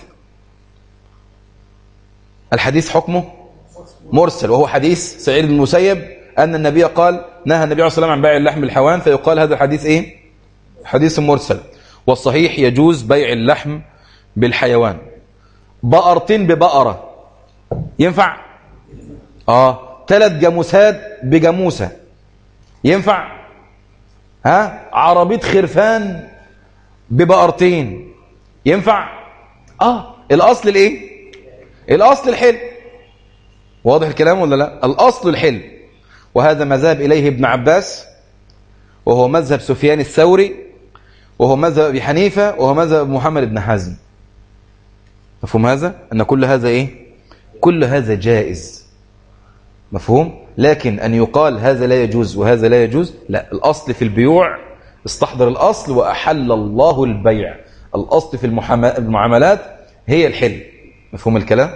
الحديث حكمه مرسل وهو حديث سعيد بن المسيب أن النبي قال نهى النبي عليه الصلاة والسلام عن بيع اللحم بالحيوان فيقال هذا الحديث إيه حديث مرسل والصحيح يجوز بيع اللحم بالحيوان بقرتين ببقرة ينفع آه ثلاث جاموسات بجاموسة ينفع ها عربية خرفان ببقرتين ينفع اه الاصل الايه الاصل الحل واضح الكلام ولا لا الاصل الحل وهذا مذهب اليه ابن عباس وهو مذهب سفيان الثوري وهو مذهب ابي حنيفه وهو مذهب محمد بن حزم مفهوم هذا ان كل هذا ايه كل هذا جائز مفهوم لكن ان يقال هذا لا يجوز وهذا لا يجوز لا الاصل في البيوع استحضر الاصل واحل الله البيع الاصل في المحاما- المعاملات هي الحل مفهوم الكلام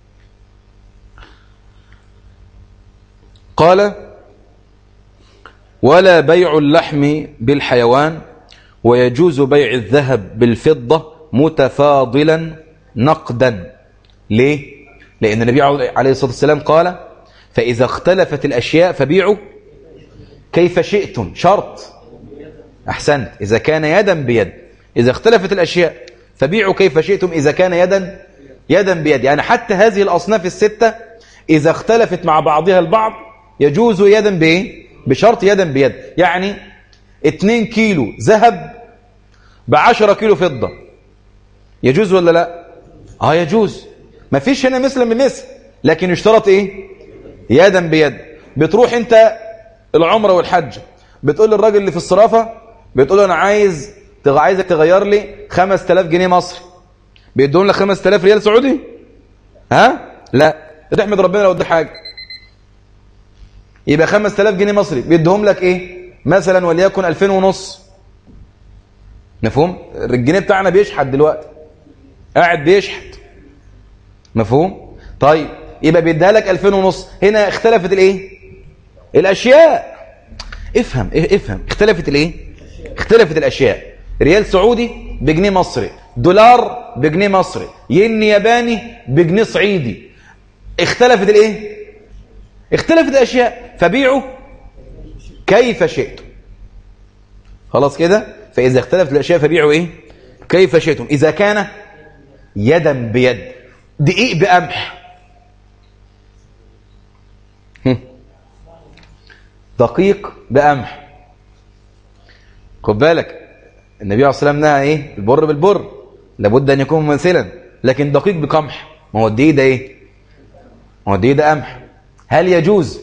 قال ولا بيع اللحم بالحيوان ويجوز بيع الذهب بالفضة متفاضلا نقدا ليه؟ لأن النبي عليه الصلاة والسلام قال فإذا اختلفت الأشياء فبيعوا كيف شئتم شرط أحسنت إذا كان يدا بيد إذا اختلفت الأشياء فبيعوا كيف شئتم إذا كان يدا يدا بيد يعني حتى هذه الأصناف الستة إذا اختلفت مع بعضها البعض يجوز يدا بإيه؟ بشرط يدا بيد يعني 2 كيلو ذهب بعشرة كيلو فضة يجوز ولا لا اه يجوز ما فيش هنا مثل بمثل لكن يشترط ايه يدا بيد بتروح انت العمره والحج بتقول للراجل اللي في الصرافه بتقول له انا عايز تغ- عايزك تغير لي 5000 جنيه مصري بيدون لك 5000 ريال سعودي ها لا تحمد ربنا لو ادى حاجه يبقى 5000 جنيه مصري بيديهم لك ايه مثلا وليكن 2000 ونص مفهوم الجنيه بتاعنا بيشحت دلوقتي قاعد بيشحت مفهوم طيب يبقى بيديها لك 2000 ونص هنا اختلفت الايه الاشياء افهم إيه- افهم اختلفت الايه اختلفت الاشياء ريال سعودي بجنيه مصري دولار بجنيه مصري ين ياباني بجنيه صعيدي اختلفت الايه اختلفت الاشياء فبيعوا كيف شئتم خلاص كده فاذا اختلفت الاشياء فبيعوا ايه كيف شئتم اذا كان يدا بيد دقيق بقمح هم. دقيق بقمح خد بالك النبي عليه الصلاه والسلام نهى ايه البر بالبر لابد ان يكون مماثلا لكن دقيق بقمح ما هو الدقيق ده ايه ما هو الدقيق ده قمح هل يجوز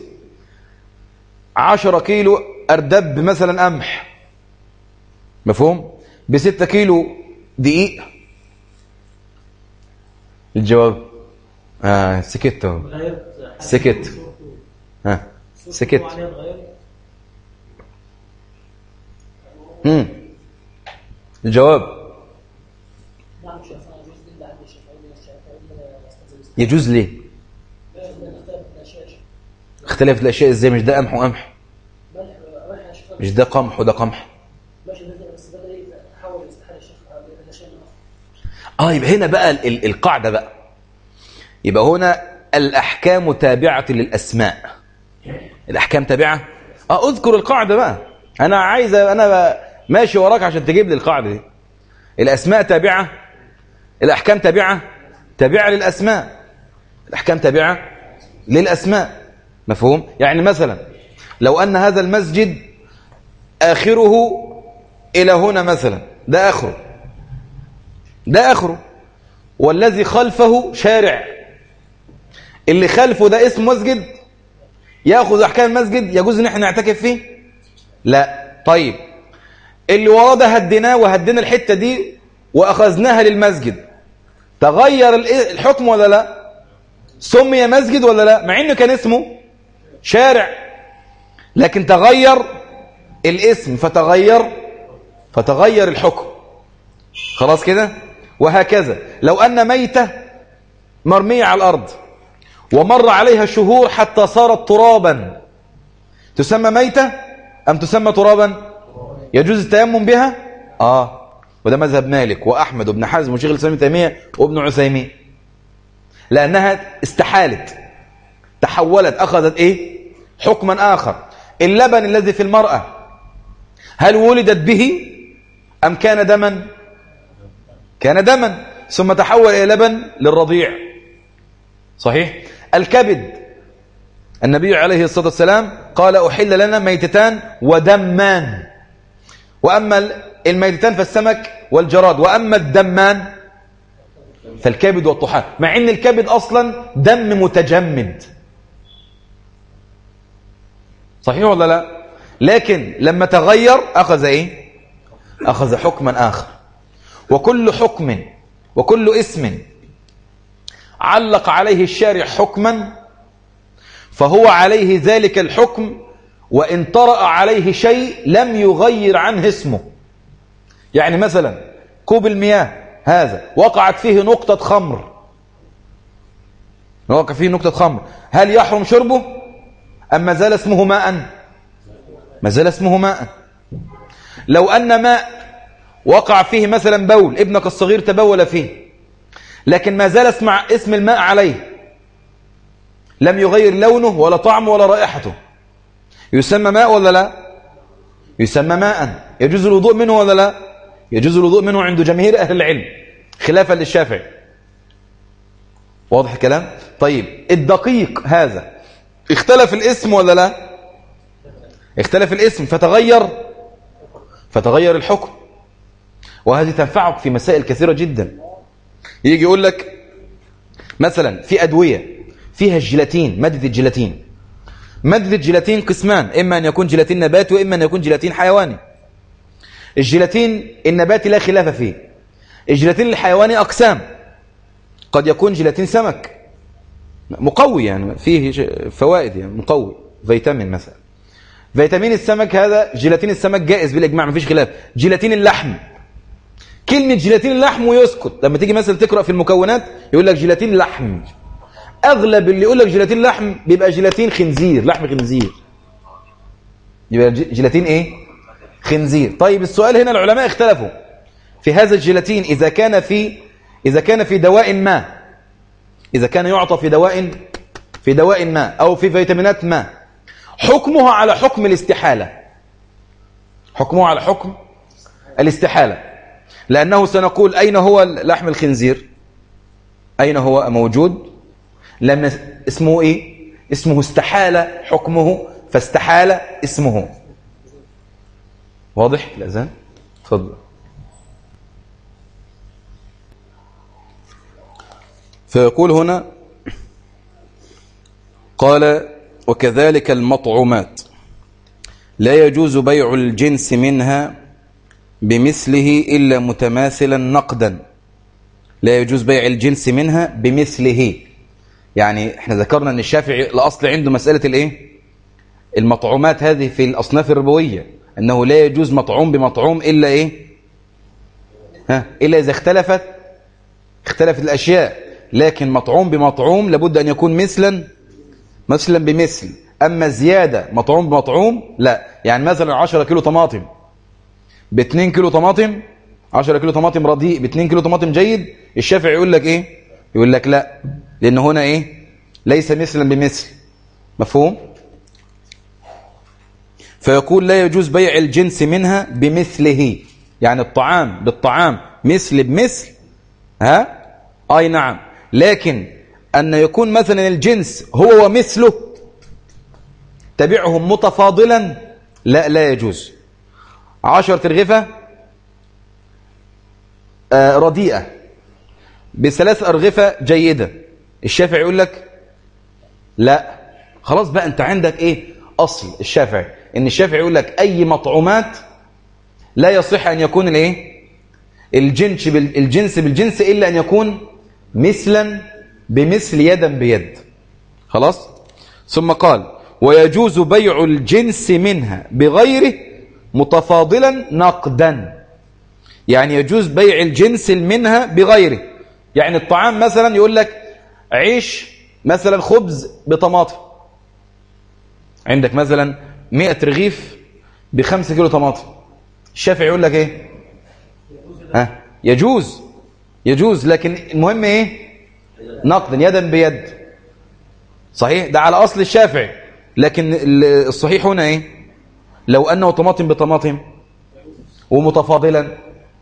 10 كيلو اردب مثلا قمح مفهوم ب 6 كيلو دقيق الجواب اه سكت اهو غيرت سكت. ها سكت عليها اتغيرت امم الجواب نعم شيخ انا يجوز بالله عندي الشافعي الشافعي يستلزم يجوز ليه نختار الاشياء اختلفت الاشياء ازاي مش ده قمح وقمح ملح ملح يا شيخ مش ده قمح وده قمح ماشي ده بس ده ايه حول يستحيل الشيخ الاشياء اللي اه يبقى هنا بقى ال- ال- القاعده بقى يبقى هنا الاحكام تابعه للاسماء الاحكام تابعه اه اذكر القاعده بقى انا عايز انا بقى ماشي وراك عشان تجيب لي القاعده دي الاسماء تابعه الاحكام تابعه تابعه للاسماء الاحكام تابعه للاسماء مفهوم يعني مثلا لو ان هذا المسجد اخره الى هنا مثلا ده اخره ده اخره والذي خلفه شارع اللي خلفه ده اسم مسجد ياخذ احكام المسجد يجوز ان احنا نعتكف فيه لا طيب اللي وراه ده هديناه وهدينا الحته دي واخذناها للمسجد تغير ال- الحكم ولا لا سمي مسجد ولا لا مع انه كان اسمه شارع لكن تغير الاسم فتغير فتغير الحكم خلاص كده وهكذا لو أن ميتة مرمية على الأرض ومر عليها شهور حتى صارت ترابا تسمى ميتة أم تسمى ترابا يجوز التيمم بها آه وده مذهب مالك وأحمد وابن حزم وشيخ الإسلام ابن تيمية وابن عثيمين لأنها استحالت تحولت أخذت إيه حكما آخر اللبن الذي في المرأة هل ولدت به أم كان دما كان دما ثم تحول إلى لبن للرضيع صحيح الكبد النبي عليه الصلاة والسلام قال أحل لنا ميتتان ودمان وأما الميتتان فالسمك والجراد وأما الدمان فالكبد والطحال مع أن الكبد أصلا دم متجمد صحيح ولا لا لكن لما تغير أخذ إيه أخذ حكما آخر وكل حكم وكل اسم علق عليه الشارع حكما فهو عليه ذلك الحكم وإن طرأ عليه شيء لم يغير عنه اسمه يعني مثلا كوب المياه هذا وقعت فيه نقطة خمر وقع فيه نقطة خمر هل يحرم شربه أم ما زال اسمه ماء ما زال اسمه ماء لو أن ماء وقع فيه مثلا بول ابنك الصغير تبول فيه لكن ما زال اسمع اسم الماء عليه لم يغير لونه ولا طعمه ولا رائحته يسمى ماء ولا لا يسمى ماء يجوز الوضوء منه ولا لا يجوز الوضوء منه عند جماهير أهل العلم خلافا للشافعي واضح الكلام طيب الدقيق هذا اختلف الاسم ولا لا اختلف الاسم فتغير فتغير الحكم وهذه تنفعك في مسائل كثيرة جدا يجي يقول لك مثلا في أدوية فيها الجيلاتين مادة الجيلاتين مادة الجيلاتين قسمان إما أن يكون جيلاتين نباتي وإما أن يكون جيلاتين حيواني الجيلاتين النباتي لا خلاف فيه الجيلاتين الحيواني أقسام قد يكون جيلاتين سمك مقوي يعني فيه فوائد يعني مقوي فيتامين مثلا فيتامين السمك هذا جيلاتين السمك جائز بالإجماع مفيش خلاف جيلاتين اللحم كلمة جيلاتين اللحم ويسكت لما تيجي مثلا تقرأ في المكونات يقول لك جيلاتين لحم أغلب اللي يقول لك جيلاتين لحم بيبقى جيلاتين خنزير لحم خنزير يبقى جيلاتين ايه خنزير طيب السؤال هنا العلماء اختلفوا في هذا الجيلاتين إذا كان في إذا كان في دواء ما إذا كان يعطى في دواء في دواء ما أو في فيتامينات ما حكمها على حكم الاستحالة حكمه على حكم الاستحالة لأنه سنقول أين هو لحم الخنزير أين هو موجود لم اسمه إيه اسمه استحال حكمه فاستحال اسمه واضح الأذان تفضل فيقول هنا قال وكذلك المطعومات لا يجوز بيع الجنس منها بمثله إلا متماثلا نقدا لا يجوز بيع الجنس منها بمثله يعني احنا ذكرنا ان الشافعي الاصل عنده مسألة الايه المطعومات هذه في الاصناف الربوية انه لا يجوز مطعوم بمطعوم الا ايه ها الا اذا اختلفت اختلفت الاشياء لكن مطعوم بمطعوم لابد ان يكون مثلا مثلا بمثل اما زيادة مطعوم بمطعوم لا يعني مثلا 10 كيلو طماطم ب 2 كيلو طماطم 10 كيلو طماطم رديء ب 2 كيلو طماطم جيد الشافعي يقول لك ايه يقول لك لا لان هنا ايه ليس مثلا بمثل مفهوم فيقول لا يجوز بيع الجنس منها بمثله يعني الطعام بالطعام مثل بمثل ها اي نعم لكن ان يكون مثلا الجنس هو ومثله تبعهم متفاضلا لا لا يجوز عشر ترغفة آه رديئة بثلاث أرغفة جيدة الشافعي يقول لك لا خلاص بقى أنت عندك إيه أصل الشافعي إن الشافعي يقول لك أي مطعومات لا يصح أن يكون الإيه الجنس الجنس بالجنس إلا أن يكون مثلا بمثل يدا بيد خلاص ثم قال ويجوز بيع الجنس منها بغيره متفاضلا نقدا يعني يجوز بيع الجنس منها بغيره يعني الطعام مثلا يقول لك عيش مثلا خبز بطماطم عندك مثلا 100 رغيف بخمسة كيلو طماطم الشافعي يقول لك ايه ها يجوز يجوز لكن المهم ايه نقدا يدا بيد صحيح ده على اصل الشافعي لكن الصحيح هنا ايه لو انه طماطم بطماطم ومتفاضلا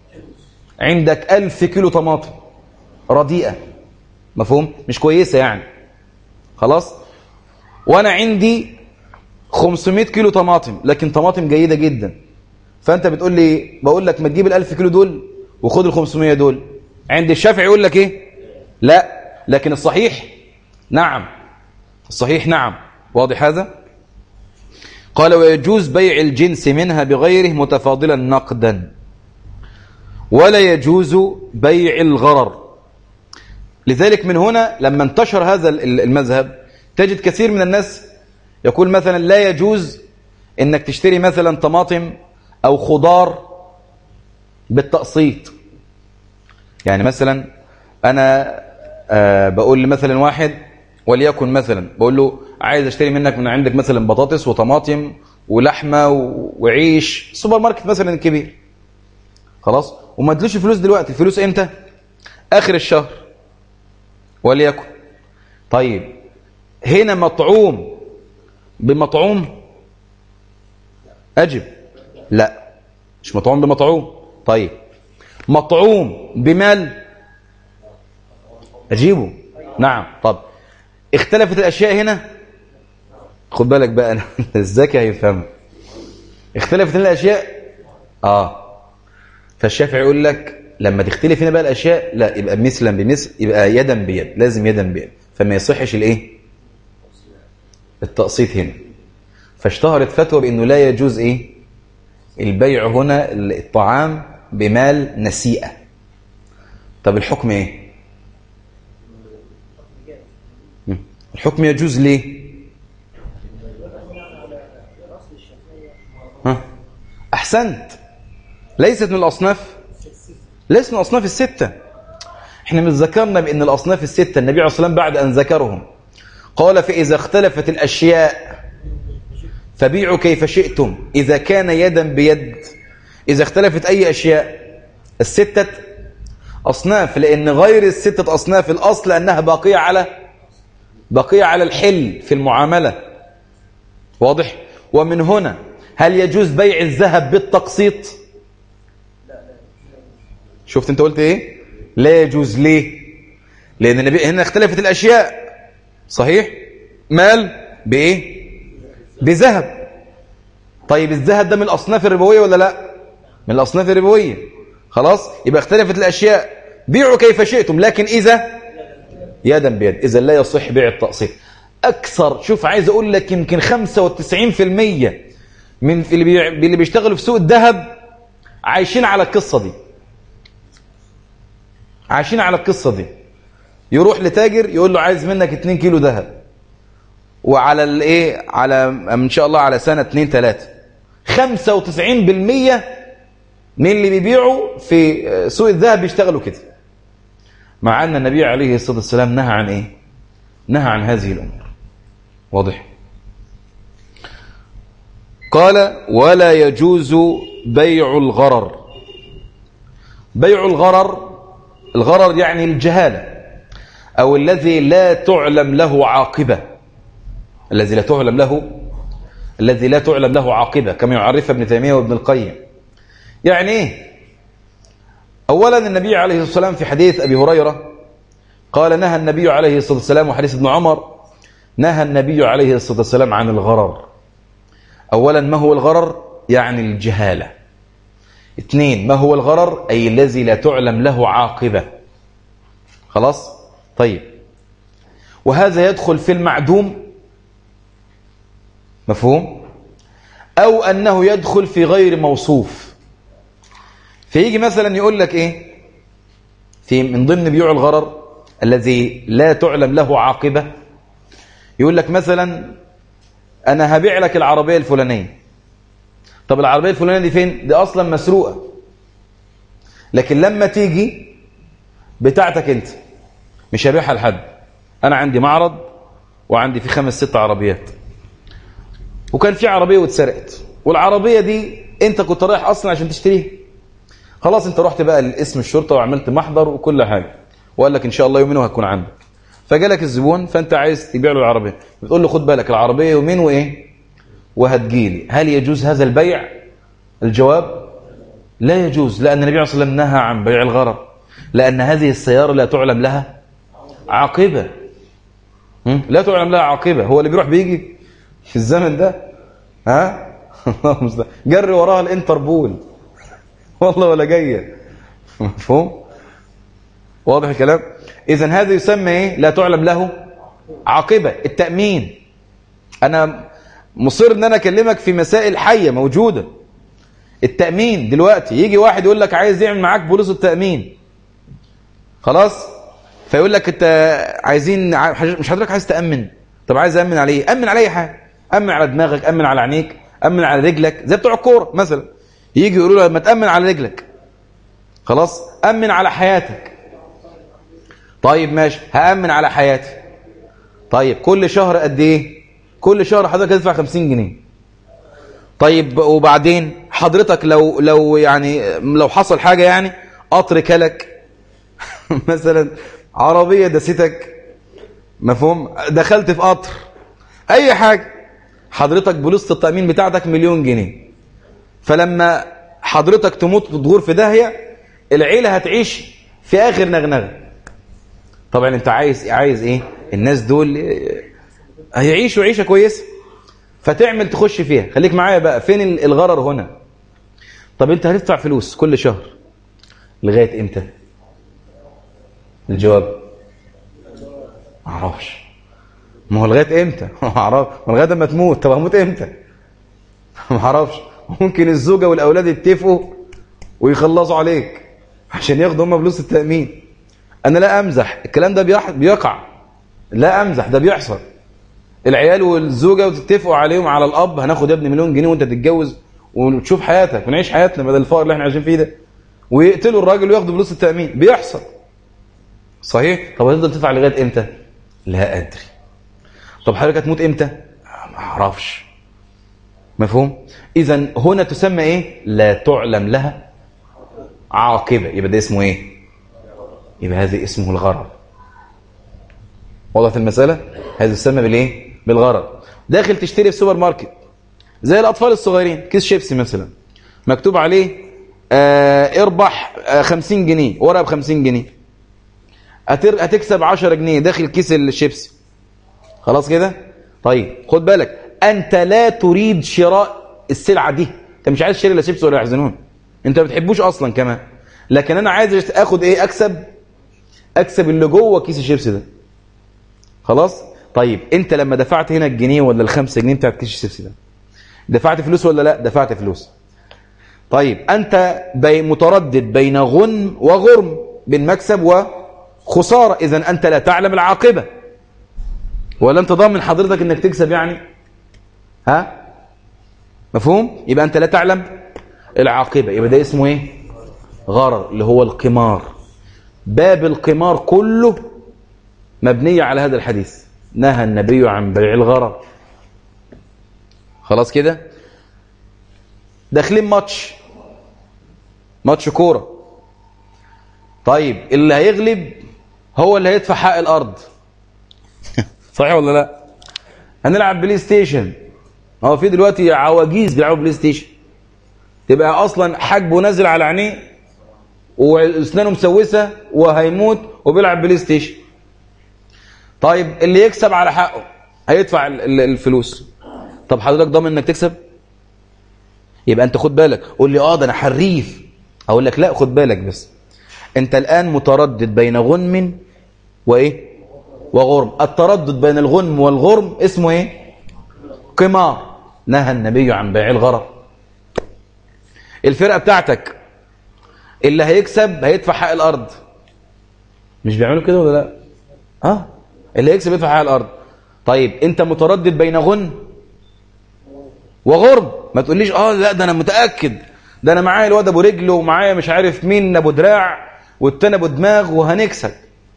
عندك ألف كيلو طماطم رديئة مفهوم مش كويسة يعني خلاص وانا عندي 500 كيلو طماطم لكن طماطم جيدة جدا فانت بتقول لي بقول لك ما تجيب ال1000 كيلو دول وخد ال 500 دول عند الشافعي يقول لك ايه لا لكن الصحيح نعم الصحيح نعم واضح هذا قال ويجوز بيع الجنس منها بغيره متفاضلا نقدا ولا يجوز بيع الغرر لذلك من هنا لما انتشر هذا المذهب تجد كثير من الناس يقول مثلا لا يجوز انك تشتري مثلا طماطم او خضار بالتقسيط يعني مثلا انا آه بقول مثلا واحد وليكن مثلا بقول له عايز اشتري منك من عندك مثلا بطاطس وطماطم ولحمه وعيش سوبر ماركت مثلا كبير خلاص وما ادلوش الفلوس دلوقتي الفلوس امتى اخر الشهر وليكن طيب هنا مطعوم بمطعوم اجب لا مش مطعوم بمطعوم طيب مطعوم بمال اجيبه نعم طب اختلفت الاشياء هنا خد بالك بقى انا الذكي هيفهم اختلفت هنا الاشياء اه فالشافعي يقول لك لما تختلف هنا بقى الاشياء لا يبقى مثلا بمثل يبقى يدا بيد لازم يدا بيد فما يصحش الايه التقسيط هنا فاشتهرت فتوى بانه لا يجوز ايه البيع هنا الطعام بمال نسيئه طب الحكم ايه الحكم يجوز ليه ها احسنت ليست من الاصناف ليست من الاصناف السته احنا من ذكرنا بان الاصناف السته النبي عليه الصلاه والسلام بعد ان ذكرهم قال فاذا اختلفت الاشياء فبيعوا كيف شئتم اذا كان يدا بيد اذا اختلفت اي اشياء السته أصناف لأن غير الستة أصناف الأصل أنها باقية على باقية على الحل في المعاملة واضح ومن هنا هل يجوز بيع الذهب بالتقسيط شفت انت قلت ايه لا يجوز ليه لان النبي هنا اختلفت الاشياء صحيح مال بايه بذهب طيب الذهب ده من الاصناف الربويه ولا لا من الاصناف الربويه خلاص يبقى اختلفت الاشياء بيعوا كيف شئتم لكن اذا يدا بيد اذا لا يصح بيع التقسيط اكثر شوف عايز اقول لك يمكن 95% من اللي بيع- اللي بيشتغلوا في سوق الذهب عايشين على القصه دي عايشين على القصه دي يروح لتاجر يقول له عايز منك 2 كيلو ذهب وعلى الايه على ان شاء الله على سنه 2 3 95% من اللي بيبيعوا في سوق الذهب بيشتغلوا كده مع ان النبي عليه الصلاه والسلام نهى عن ايه نهى عن هذه الامور واضح قال ولا يجوز بيع الغرر بيع الغرر الغرر يعني الجهاله او الذي لا تعلم له عاقبه الذي لا تعلم له الذي لا تعلم له عاقبه كما يعرف ابن تيميه وابن القيم يعني ايه اولا النبي عليه الصلاه والسلام في حديث ابي هريره قال نهى النبي عليه الصلاه والسلام وحديث ابن عمر نهى النبي عليه الصلاه والسلام عن الغرر اولا ما هو الغرر يعني الجهاله اثنين ما هو الغرر اي الذي لا تعلم له عاقبه خلاص طيب وهذا يدخل في المعدوم مفهوم او انه يدخل في غير موصوف فيجي مثلا يقول لك ايه في من ضمن بيوع الغرر الذي لا تعلم له عاقبه يقول لك مثلا انا هبيع لك العربيه الفلانيه طب العربيه الفلانيه دي فين دي اصلا مسروقه لكن لما تيجي بتاعتك انت مش هبيعها لحد انا عندي معرض وعندي في خمس ست عربيات وكان في عربيه واتسرقت والعربيه دي انت كنت رايح اصلا عشان تشتريها خلاص انت رحت بقى لاسم الشرطه وعملت محضر وكل حاجه وقال لك ان شاء الله يومين وهتكون عندك فجالك الزبون فانت عايز تبيع له العربيه بتقول له خد بالك العربيه يومين وايه وهتجيلي هل يجوز هذا البيع الجواب لا يجوز لان النبي عليه الصلاه والسلام نهى عن بيع الغرر لان هذه السياره لا تعلم لها عاقبه هم؟ لا تعلم لها عاقبه هو اللي بيروح بيجي في الزمن ده ها الله المستعان. جري وراها الانتربول والله ولا جايه مفهوم واضح الكلام اذا هذا يسمى ايه لا تعلم له عاقبه التامين انا مصر ان انا اكلمك في مسائل حيه موجوده التامين دلوقتي يجي واحد يقول لك عايز يعمل معاك بوليس التامين خلاص فيقول لك انت عايزين ع- مش حضرتك عايز تامن طب عايز امن على ايه امن على اي حاجه امن على دماغك امن على عينيك امن على رجلك زي بتوع الكوره مثلا يجي يقولوا له ما تامن على رجلك خلاص امن على حياتك طيب ماشي هامن على حياتي طيب كل شهر قد ايه كل شهر حضرتك هتدفع 50 جنيه طيب وبعدين حضرتك لو لو يعني لو حصل حاجه يعني قطر كلك مثلا عربيه دستك مفهوم دخلت في قطر اي حاجه حضرتك بوليصه التامين بتاعتك مليون جنيه فلما حضرتك تموت وتغور في داهيه العيله هتعيش في اخر نغنغه طبعا انت عايز عايز ايه الناس دول آه، هيعيشوا عيشه كويسه فتعمل تخش فيها خليك معايا بقى فين ال- الغرر هنا طب انت هتدفع فلوس كل شهر لغايه امتى الجواب ما اعرفش ما هو لغايه امتى ما اعرف ما لغايه ما تموت طب هموت امتى ما اعرفش ممكن الزوجه والاولاد يتفقوا ويخلصوا عليك عشان ياخدوا هم فلوس التامين انا لا امزح الكلام ده بيح- بيقع لا امزح ده بيحصل العيال والزوجه وتتفقوا عليهم على الاب هناخد يا ابني مليون جنيه وانت تتجوز وتشوف حياتك ونعيش حياتنا بدل الفقر اللي احنا عايشين فيه ده ويقتلوا الراجل وياخدوا فلوس التامين بيحصل صحيح طب هتفضل تدفع لغايه امتى لا ادري طب حضرتك هتموت امتى ما اعرفش مفهوم اذا هنا تسمى ايه لا تعلم لها عاقبه يبقى ده اسمه ايه يبقى هذا اسمه الغرر وضحت المسألة هذا يسمى بالايه بالغرر داخل تشتري في سوبر ماركت زي الأطفال الصغيرين كيس شيبسي مثلا مكتوب عليه آه اربح آه 50 جنيه ورقة ب 50 جنيه هتر... هتكسب 10 جنيه داخل كيس الشيبسي خلاص كده طيب خد بالك انت لا تريد شراء السلعه دي انت مش عايز تشتري لا شيبسي ولا يحزنون انت ما بتحبوش اصلا كمان لكن انا عايز اخد ايه اكسب اكسب اللي جوه كيس الشيبسي ده خلاص طيب انت لما دفعت هنا الجنيه ولا الخمسة جنيه بتاعت كيس الشيبسي ده دفعت فلوس ولا لا دفعت فلوس طيب انت بي متردد بين غنم وغرم بين مكسب وخساره اذا انت لا تعلم العاقبه ولا انت ضامن حضرتك انك تكسب يعني ها مفهوم يبقى انت لا تعلم العاقبه يبقى ده اسمه ايه غرر اللي هو القمار باب القمار كله مبني على هذا الحديث نهى النبي عن بيع الغرر خلاص كده داخلين ماتش ماتش كوره طيب اللي هيغلب هو اللي هيدفع حق الارض صحيح ولا لا هنلعب بلاي ستيشن هو في دلوقتي عواجيز بيلعبوا بلاي ستيشن تبقى اصلا حاجبه نازل على عينيه واسنانه مسوسه وهيموت وبيلعب بلاي ستيشن طيب اللي يكسب على حقه هيدفع ال- ال- الفلوس طب حضرتك ضامن انك تكسب يبقى انت خد بالك قول لي اه ده انا حريف اقول لك لا خد بالك بس انت الان متردد بين غنم وايه وغرم التردد بين الغنم والغرم اسمه ايه قمار نهى النبي عن بيع الغرر الفرقه بتاعتك اللي هيكسب هيدفع حق الارض مش بيعملوا كده ولا لا اه اللي هيكسب يدفع حق الارض طيب انت متردد بين غن وغرب ما تقوليش اه لا ده انا متاكد ده انا معايا الواد ابو رجل ومعايا مش عارف مين ابو دراع والتاني ابو دماغ وهنكسب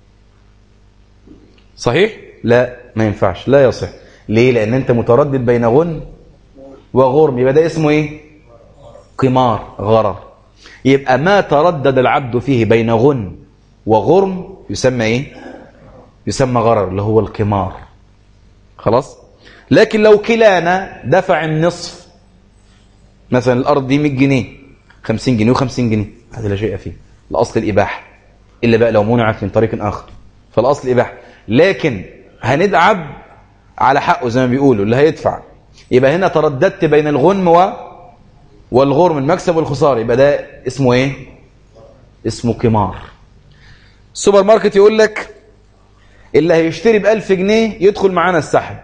صحيح لا ما ينفعش لا يصح ليه لان انت متردد بين غن وغرم يبقى ده اسمه ايه قمار غرر يبقى ما تردد العبد فيه بين غن وغرم يسمى ايه يسمى غرر اللي هو القمار خلاص لكن لو كلانا دفع النصف مثلا الارض دي 100 جنيه 50 جنيه و50 جنيه هذا لا شيء فيه الاصل الاباحه الا بقى لو منعت من طريق اخر فالاصل الاباحه لكن هندعب على حقه زي ما بيقولوا اللي هيدفع يبقى هنا ترددت بين الغنم و والغرم المكسب والخساره يبقى ده اسمه ايه اسمه قمار السوبر ماركت يقول لك اللي هيشتري ب 1000 جنيه يدخل معانا السحب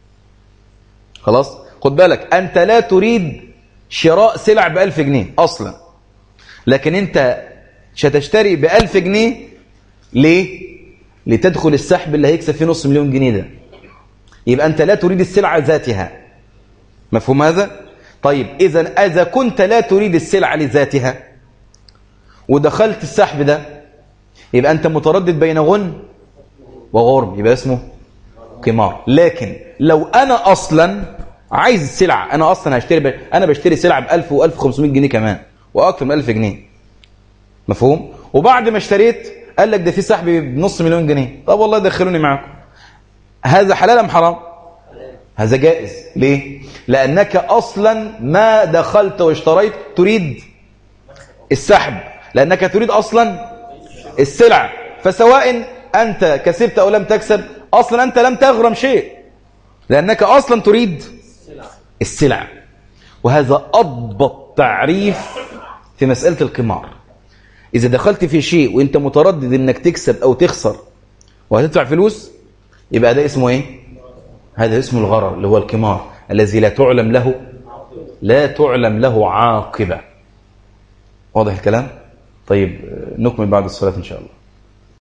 خلاص خد بالك انت لا تريد شراء سلع ب 1000 جنيه اصلا لكن انت هتشتري ب 1000 جنيه ليه لتدخل السحب اللي هيكسب فيه نص مليون جنيه ده يبقى انت لا تريد السلعه ذاتها مفهوم هذا طيب اذا اذا كنت لا تريد السلعه لذاتها ودخلت السحب ده يبقى انت متردد بين غن وغرم يبقى اسمه قمار لكن لو انا اصلا عايز السلعه انا اصلا هشتري ب... انا بشتري سلعه ب 1000 و1500 جنيه كمان واكثر من 1000 جنيه مفهوم وبعد ما اشتريت قال لك ده في سحب بنص مليون جنيه طب والله دخلوني معاكم هذا حلال ام حرام هذا جائز ليه لانك اصلا ما دخلت واشتريت تريد السحب لانك تريد اصلا السلع فسواء انت كسبت او لم تكسب اصلا انت لم تغرم شيء لانك اصلا تريد السلع وهذا اضبط تعريف في مساله القمار اذا دخلت في شيء وانت متردد انك تكسب او تخسر وهتدفع فلوس يبقى ده اسمه ايه هذا اسمه الغرر اللي هو القمار الذي لا تعلم له لا تعلم له عاقبه واضح الكلام طيب نكمل بعد الصلاه ان شاء الله